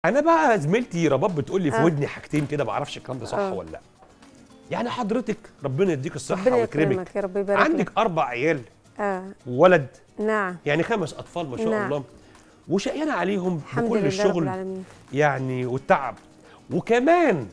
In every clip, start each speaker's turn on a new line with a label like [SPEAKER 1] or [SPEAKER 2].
[SPEAKER 1] انا بقى زميلتي رباب بتقول لي في
[SPEAKER 2] آه.
[SPEAKER 1] ودني حاجتين كده ما اعرفش الكلام ده صح
[SPEAKER 2] آه.
[SPEAKER 1] ولا لا يعني حضرتك ربنا يديك الصحه
[SPEAKER 2] ربنا
[SPEAKER 1] ويكرمك
[SPEAKER 2] يكرمك يا رب يبارك
[SPEAKER 1] عندك
[SPEAKER 2] لك.
[SPEAKER 1] اربع عيال
[SPEAKER 2] اه
[SPEAKER 1] وولد
[SPEAKER 2] نعم
[SPEAKER 1] يعني خمس اطفال ما شاء
[SPEAKER 2] نعم.
[SPEAKER 1] الله وشقيانه عليهم
[SPEAKER 2] الحمد
[SPEAKER 1] بكل
[SPEAKER 2] لله رب
[SPEAKER 1] الشغل
[SPEAKER 2] العالمين
[SPEAKER 1] يعني والتعب وكمان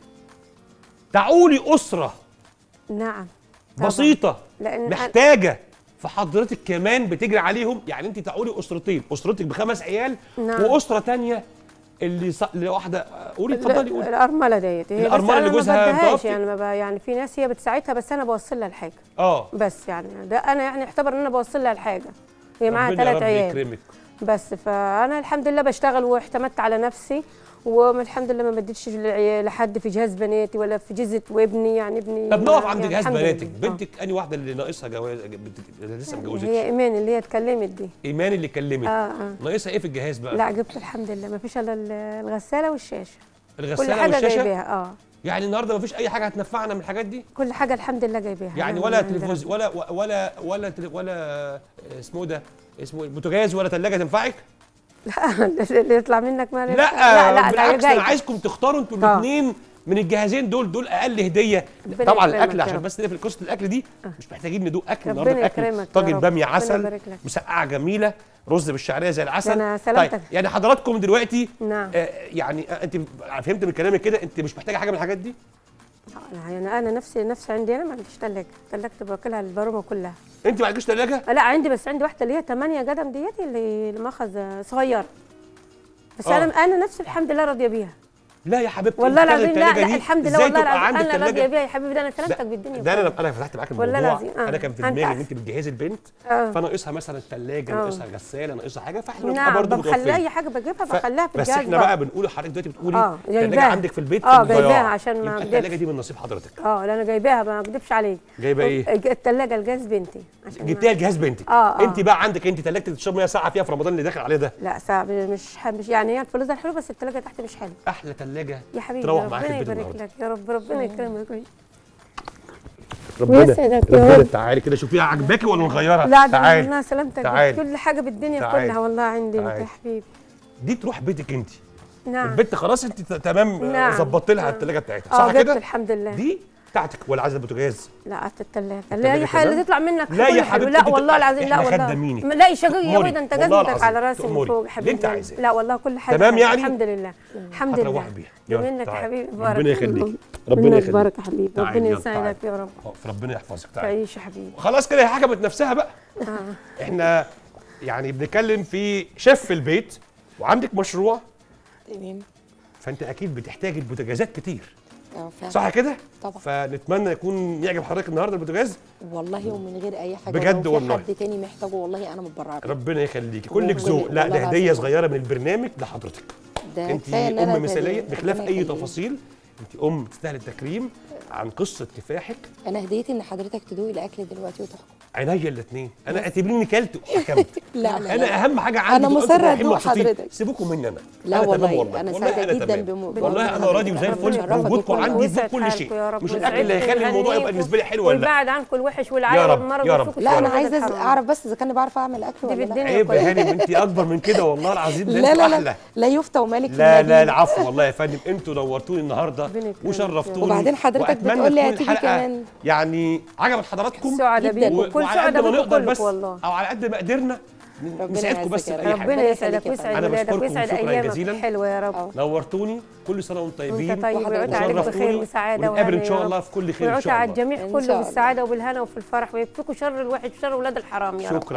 [SPEAKER 1] تعولي اسره
[SPEAKER 2] نعم طبعاً.
[SPEAKER 1] بسيطه
[SPEAKER 2] لان أنا-
[SPEAKER 1] محتاجه فحضرتك كمان بتجري عليهم يعني انت تعولي اسرتين اسرتك بخمس عيال
[SPEAKER 2] نعم.
[SPEAKER 1] واسره تانية اللي ص... اللي واحده قولي اتفضلي قولي
[SPEAKER 2] الارمله ديت هي
[SPEAKER 1] الأرملة
[SPEAKER 2] بس
[SPEAKER 1] اللي
[SPEAKER 2] أنا
[SPEAKER 1] جوزها
[SPEAKER 2] ما بديهاش
[SPEAKER 1] متوفي؟
[SPEAKER 2] يعني ما ب... يعني في ناس هي بتساعدها بس انا بوصل لها الحاجه
[SPEAKER 1] اه
[SPEAKER 2] بس يعني ده انا يعني اعتبر ان انا بوصل لها الحاجه هي معاها
[SPEAKER 1] ربنا يا
[SPEAKER 2] ثلاث
[SPEAKER 1] رب
[SPEAKER 2] عيال
[SPEAKER 1] يكرمك
[SPEAKER 2] بس فانا الحمد لله بشتغل واعتمدت على نفسي والحمد لله ما بديتش لعي- لحد في جهاز بناتي ولا في جهاز وابني يعني ابني
[SPEAKER 1] طب نقف
[SPEAKER 2] يعني
[SPEAKER 1] عند جهاز
[SPEAKER 2] الحمد
[SPEAKER 1] بناتك
[SPEAKER 2] لله. آه.
[SPEAKER 1] بنتك انهي واحده اللي ناقصها جواز بنتك اللي لسه ما اتجوزتش
[SPEAKER 2] هي ايمان اللي هي اتكلمت دي
[SPEAKER 1] ايمان اللي كلمت
[SPEAKER 2] اه اه
[SPEAKER 1] ناقصها ايه في الجهاز بقى
[SPEAKER 2] لا جبت الحمد لله ما فيش الا ال- الغساله والشاشه كل
[SPEAKER 1] الغساله
[SPEAKER 2] حاجه
[SPEAKER 1] والشاشه
[SPEAKER 2] جايباها اه
[SPEAKER 1] يعني النهارده ما فيش اي حاجه هتنفعنا من الحاجات دي
[SPEAKER 2] كل حاجه الحمد لله جايباها
[SPEAKER 1] يعني
[SPEAKER 2] نعم،
[SPEAKER 1] ولا
[SPEAKER 2] من عند
[SPEAKER 1] تلفزيون ولا ولا ولا تل- ولا اسمه ده اسمه إيه؟ بوتاجاز ولا ثلاجه تنفعك
[SPEAKER 2] ربنا. اللي يطلع منك ما
[SPEAKER 1] لا
[SPEAKER 2] لا لا
[SPEAKER 1] بالعكس
[SPEAKER 2] ده
[SPEAKER 1] انا
[SPEAKER 2] جاي
[SPEAKER 1] عايزكم تختاروا انتوا
[SPEAKER 2] آه.
[SPEAKER 1] الاثنين من الجهازين دول دول اقل هديه
[SPEAKER 2] ربنا
[SPEAKER 1] طبعا
[SPEAKER 2] يكرمك
[SPEAKER 1] الاكل
[SPEAKER 2] يا
[SPEAKER 1] عشان
[SPEAKER 2] رب.
[SPEAKER 1] بس نقفل قصه الاكل دي مش محتاجين ندوق اكل
[SPEAKER 2] ربنا
[SPEAKER 1] النهارده اكل
[SPEAKER 2] يكرمك يا
[SPEAKER 1] طاجن
[SPEAKER 2] رب.
[SPEAKER 1] باميه
[SPEAKER 2] ربنا
[SPEAKER 1] عسل
[SPEAKER 2] يبارك لك.
[SPEAKER 1] مسقعه جميله رز بالشعريه زي العسل
[SPEAKER 2] أنا
[SPEAKER 1] طيب
[SPEAKER 2] سلامتك.
[SPEAKER 1] يعني حضراتكم دلوقتي
[SPEAKER 2] نعم
[SPEAKER 1] آه يعني آه، انت فهمت من كلامك كده انت مش محتاجه حاجه من الحاجات دي
[SPEAKER 2] أنا- يعني انا نفسي نفسي عندي انا ما عنديش ثلاجه ثلاجتي باكلها البرومه كلها
[SPEAKER 1] انت ما عندكش ثلاجه
[SPEAKER 2] لا عندي بس عندي واحده اللي هي 8 قدم ديتي اللي اللي ماخذ صغيره بس
[SPEAKER 1] آه.
[SPEAKER 2] انا انا نفسي الحمد لله راضيه بيها
[SPEAKER 1] لا يا حبيبتي
[SPEAKER 2] والله
[SPEAKER 1] انت
[SPEAKER 2] العظيم لا
[SPEAKER 1] التلاجة
[SPEAKER 2] لا
[SPEAKER 1] دي
[SPEAKER 2] الحمد لله
[SPEAKER 1] ازاي
[SPEAKER 2] والله
[SPEAKER 1] تبقى
[SPEAKER 2] العظيم
[SPEAKER 1] عندك
[SPEAKER 2] انا راضيه
[SPEAKER 1] تلاجة؟
[SPEAKER 2] بيها يا حبيبي ده انا
[SPEAKER 1] ده,
[SPEAKER 2] سلامتك بالدنيا
[SPEAKER 1] ده انا انا فتحت معاك
[SPEAKER 2] والله
[SPEAKER 1] الموضوع
[SPEAKER 2] العظيم، آه.
[SPEAKER 1] انا كان في
[SPEAKER 2] أنت
[SPEAKER 1] دماغي ان
[SPEAKER 2] أحسن.
[SPEAKER 1] انت بتجهزي البنت
[SPEAKER 2] آه.
[SPEAKER 1] فناقصها مثلا الثلاجه
[SPEAKER 2] آه.
[SPEAKER 1] ناقصها غساله ناقصها حاجه فاحنا
[SPEAKER 2] نعم
[SPEAKER 1] برضه
[SPEAKER 2] بخلي
[SPEAKER 1] متوفرين
[SPEAKER 2] اي حاجه بجيبها
[SPEAKER 1] ف-
[SPEAKER 2] بخليها في
[SPEAKER 1] بس
[SPEAKER 2] الجهاز
[SPEAKER 1] احنا بقى بنقول لحضرتك دلوقتي بتقولي
[SPEAKER 2] آه،
[SPEAKER 1] الثلاجه
[SPEAKER 2] جايباها.
[SPEAKER 1] عندك في البيت
[SPEAKER 2] آه،
[SPEAKER 1] في الضياع.
[SPEAKER 2] جايباها عشان ما
[SPEAKER 1] يبقى
[SPEAKER 2] أكدبش.
[SPEAKER 1] الثلاجه دي من نصيب حضرتك
[SPEAKER 2] اه لا انا جايباها ما اكذبش عليك
[SPEAKER 1] جايبه ايه
[SPEAKER 2] الثلاجه لجهاز بنتي عشان ما-
[SPEAKER 1] جبتيها لجهاز بنتك
[SPEAKER 2] آه، آه.
[SPEAKER 1] انت بقى عندك انت ثلاجتك تشرب ميه ساعه فيها في رمضان اللي داخل عليه ده
[SPEAKER 2] لا صعب مش ح- مش يعني هي الفلوس حلوه بس الثلاجه تحت مش حلوه
[SPEAKER 1] احلى ثلاجه
[SPEAKER 2] يا حبيبي
[SPEAKER 1] تروح معاك
[SPEAKER 2] ربنا
[SPEAKER 1] البيت
[SPEAKER 2] يبارك
[SPEAKER 1] النهارده
[SPEAKER 2] لك يا رب ربنا يكرمك
[SPEAKER 1] ربنا
[SPEAKER 2] ويسعدك يا
[SPEAKER 1] ربنا
[SPEAKER 2] رب.
[SPEAKER 1] تعالي كده شوفيها عجباكي ولا نغيرها
[SPEAKER 2] لا ده
[SPEAKER 1] تعالي
[SPEAKER 2] ربنا سلامتك
[SPEAKER 1] تعالي.
[SPEAKER 2] كل حاجه بالدنيا
[SPEAKER 1] تعالي.
[SPEAKER 2] كلها والله عندي انت
[SPEAKER 1] تعالي.
[SPEAKER 2] يا حبيبي
[SPEAKER 1] دي تروح بيتك انت
[SPEAKER 2] نعم
[SPEAKER 1] البنت خلاص انت ت- تمام
[SPEAKER 2] نعم.
[SPEAKER 1] ظبطت لها
[SPEAKER 2] نعم.
[SPEAKER 1] الثلاجه بتاعتها
[SPEAKER 2] اه
[SPEAKER 1] صح
[SPEAKER 2] جبت
[SPEAKER 1] كده
[SPEAKER 2] الحمد لله
[SPEAKER 1] دي بتاعتك ولا عايزه البوتاجاز
[SPEAKER 2] لا قعدت الثلاجه لا
[SPEAKER 1] التلاجة
[SPEAKER 2] اي حاجه
[SPEAKER 1] تمام؟
[SPEAKER 2] اللي تطلع منك
[SPEAKER 1] لا
[SPEAKER 2] كل
[SPEAKER 1] يا
[SPEAKER 2] حلو.
[SPEAKER 1] حبيبتي
[SPEAKER 2] لا
[SPEAKER 1] انت-
[SPEAKER 2] والله العظيم لا
[SPEAKER 1] احنا
[SPEAKER 2] والله
[SPEAKER 1] خدامينك.
[SPEAKER 2] لا يا شقي يا
[SPEAKER 1] أموري.
[SPEAKER 2] ولد انت
[SPEAKER 1] والله
[SPEAKER 2] جزمتك
[SPEAKER 1] العظيم.
[SPEAKER 2] على راسي من
[SPEAKER 1] أموري.
[SPEAKER 2] فوق
[SPEAKER 1] اللي
[SPEAKER 2] حبيبي
[SPEAKER 1] انت عايزاه.
[SPEAKER 2] لا والله كل حاجه
[SPEAKER 1] تمام
[SPEAKER 2] حلوة.
[SPEAKER 1] يعني؟
[SPEAKER 2] الحمد لله الحمد لله
[SPEAKER 1] هتروحي بيها يلا،
[SPEAKER 2] منك يا
[SPEAKER 1] تعالي.
[SPEAKER 2] حبيبي
[SPEAKER 1] ربنا
[SPEAKER 2] بارك
[SPEAKER 1] يخليك.
[SPEAKER 2] الله.
[SPEAKER 1] ربنا
[SPEAKER 2] منك
[SPEAKER 1] يخليك.
[SPEAKER 2] بارك يا حبيبي
[SPEAKER 1] تعالي،
[SPEAKER 2] ربنا
[SPEAKER 1] يلا،
[SPEAKER 2] يسعدك
[SPEAKER 1] تعالي.
[SPEAKER 2] يا رب
[SPEAKER 1] اه، ربنا يحفظك تعالى
[SPEAKER 2] تعيش يا حبيبي
[SPEAKER 1] خلاص كده هي حاجه بتنفسها بقى
[SPEAKER 2] آه.
[SPEAKER 1] احنا يعني بنتكلم في شيف في البيت وعندك مشروع
[SPEAKER 3] تمام
[SPEAKER 1] فانت اكيد بتحتاج البوتاجازات كتير
[SPEAKER 3] اه فعلا
[SPEAKER 1] صح كده
[SPEAKER 3] طبعا
[SPEAKER 1] فنتمنى يكون يعجب حضرتك النهارده البوتاجاز
[SPEAKER 3] والله ومن غير اي حاجه
[SPEAKER 1] بجد
[SPEAKER 3] ولو
[SPEAKER 1] والله.
[SPEAKER 3] في حد تاني محتاجه والله انا متبرعه بيه.
[SPEAKER 1] ربنا يخليكي كلك
[SPEAKER 3] والله-
[SPEAKER 1] ذوق لا
[SPEAKER 3] والله
[SPEAKER 1] ده هديه
[SPEAKER 3] العظيم.
[SPEAKER 1] صغيره من البرنامج لحضرتك
[SPEAKER 3] ده
[SPEAKER 1] انت
[SPEAKER 3] كفاية إن أنا
[SPEAKER 1] ام مثاليه
[SPEAKER 3] تدريب.
[SPEAKER 1] بخلاف
[SPEAKER 3] ربنا
[SPEAKER 1] اي
[SPEAKER 3] يخليك.
[SPEAKER 1] تفاصيل انت ام تستاهل التكريم عن قصه كفاحك
[SPEAKER 3] انا هديتي ان حضرتك تدوقي الاكل دلوقتي وتحكم
[SPEAKER 1] عينيا الاثنين انا اعتبريني كلت وحكمت
[SPEAKER 3] لا لا
[SPEAKER 1] انا
[SPEAKER 3] لا.
[SPEAKER 1] اهم حاجه عندي
[SPEAKER 3] أنا
[SPEAKER 1] تبقوا
[SPEAKER 3] مصرة
[SPEAKER 1] انتوا رايحين
[SPEAKER 3] أدوق
[SPEAKER 1] مبسوطين.
[SPEAKER 3] حضرتك.
[SPEAKER 1] سيبوكم مني انا
[SPEAKER 3] لا
[SPEAKER 1] أنا تمام
[SPEAKER 3] والله،
[SPEAKER 1] والله
[SPEAKER 3] أنا
[SPEAKER 1] والله
[SPEAKER 3] سعيدة
[SPEAKER 1] أنا
[SPEAKER 3] جداً
[SPEAKER 1] تمام.
[SPEAKER 3] بم-
[SPEAKER 1] والله انا راضي وزي
[SPEAKER 3] ربنا
[SPEAKER 1] الفل
[SPEAKER 3] يشرفك
[SPEAKER 1] وجودكم
[SPEAKER 3] والله.
[SPEAKER 1] عندي في
[SPEAKER 2] ويسعد
[SPEAKER 1] كل
[SPEAKER 2] حالكم
[SPEAKER 1] شيء
[SPEAKER 2] يا رب
[SPEAKER 1] مش الاكل اللي
[SPEAKER 2] ويسعدكم
[SPEAKER 1] هيخلي الموضوع يبقى
[SPEAKER 2] ويهنيكم
[SPEAKER 1] بالنسبه لي حلو ولا لا
[SPEAKER 2] ويبعد عنكم الوحش
[SPEAKER 1] يا
[SPEAKER 2] والعيا
[SPEAKER 1] رب،
[SPEAKER 2] والمرض
[SPEAKER 1] يا رب.
[SPEAKER 2] ويشوفوا
[SPEAKER 3] لا
[SPEAKER 2] كل
[SPEAKER 3] انا
[SPEAKER 2] حاجة
[SPEAKER 3] عايزه
[SPEAKER 2] تحرم.
[SPEAKER 3] اعرف بس اذا كان بعرف اعمل اكل
[SPEAKER 2] دي
[SPEAKER 3] ولا لا
[SPEAKER 2] بالدنيا
[SPEAKER 1] عيب يا
[SPEAKER 2] كلها.
[SPEAKER 1] هانم انت اكبر من كده والله العظيم ده
[SPEAKER 3] لا
[SPEAKER 1] انتوا
[SPEAKER 3] لا
[SPEAKER 1] احلى
[SPEAKER 3] لا لا يفتى ومالك
[SPEAKER 1] لا لا
[SPEAKER 3] النبي.
[SPEAKER 1] العفو والله يا فندم انتوا نورتوني النهارده
[SPEAKER 2] ربنا يكرمك.
[SPEAKER 1] وشرفتوني
[SPEAKER 3] وبعدين حضرتك
[SPEAKER 1] وأتمنى
[SPEAKER 3] بتقول لي
[SPEAKER 1] تكون
[SPEAKER 3] هتيجي
[SPEAKER 1] الحلقة
[SPEAKER 3] كمان.
[SPEAKER 1] يعني عجبت حضراتكم
[SPEAKER 2] سعداء
[SPEAKER 3] جداً.
[SPEAKER 2] بيكم كل
[SPEAKER 1] وعلى قد
[SPEAKER 2] سعداء
[SPEAKER 1] ما
[SPEAKER 2] بيكم
[SPEAKER 1] نقدر بس
[SPEAKER 2] كلكم والله
[SPEAKER 1] او على قد ما قدرنا نساعدكم
[SPEAKER 3] يعزك
[SPEAKER 1] بس
[SPEAKER 3] يا
[SPEAKER 1] في
[SPEAKER 3] رب.
[SPEAKER 1] اي حاجه
[SPEAKER 2] ربنا يسعدك
[SPEAKER 3] يخليك يا
[SPEAKER 2] ويسعد
[SPEAKER 1] أنا
[SPEAKER 2] ولادك
[SPEAKER 1] بشكركم
[SPEAKER 2] ويسعد
[SPEAKER 1] شكراً
[SPEAKER 2] ايامك
[SPEAKER 1] جزيلاً.
[SPEAKER 2] الحلوه يا رب
[SPEAKER 3] اه
[SPEAKER 1] نورتوني كل سنه وانتم طيبين
[SPEAKER 2] وانت طيب
[SPEAKER 3] وحضرتك
[SPEAKER 2] ويعود عليك
[SPEAKER 1] وشرفتوني
[SPEAKER 2] بخير وسعاده
[SPEAKER 1] ونتقابل
[SPEAKER 2] وهنا
[SPEAKER 1] ان شاء
[SPEAKER 2] يا
[SPEAKER 1] الله
[SPEAKER 2] رب.
[SPEAKER 1] في كل خير ان
[SPEAKER 2] ويعود
[SPEAKER 1] شاء
[SPEAKER 2] على
[SPEAKER 1] الله
[SPEAKER 2] الجميع
[SPEAKER 3] إن
[SPEAKER 2] كله
[SPEAKER 3] شاء الله.
[SPEAKER 2] بالسعاده وبالهنا وفي الفرح ويكفيكم شر الوحش والشر ولاد الحرام يا رب
[SPEAKER 1] شكرا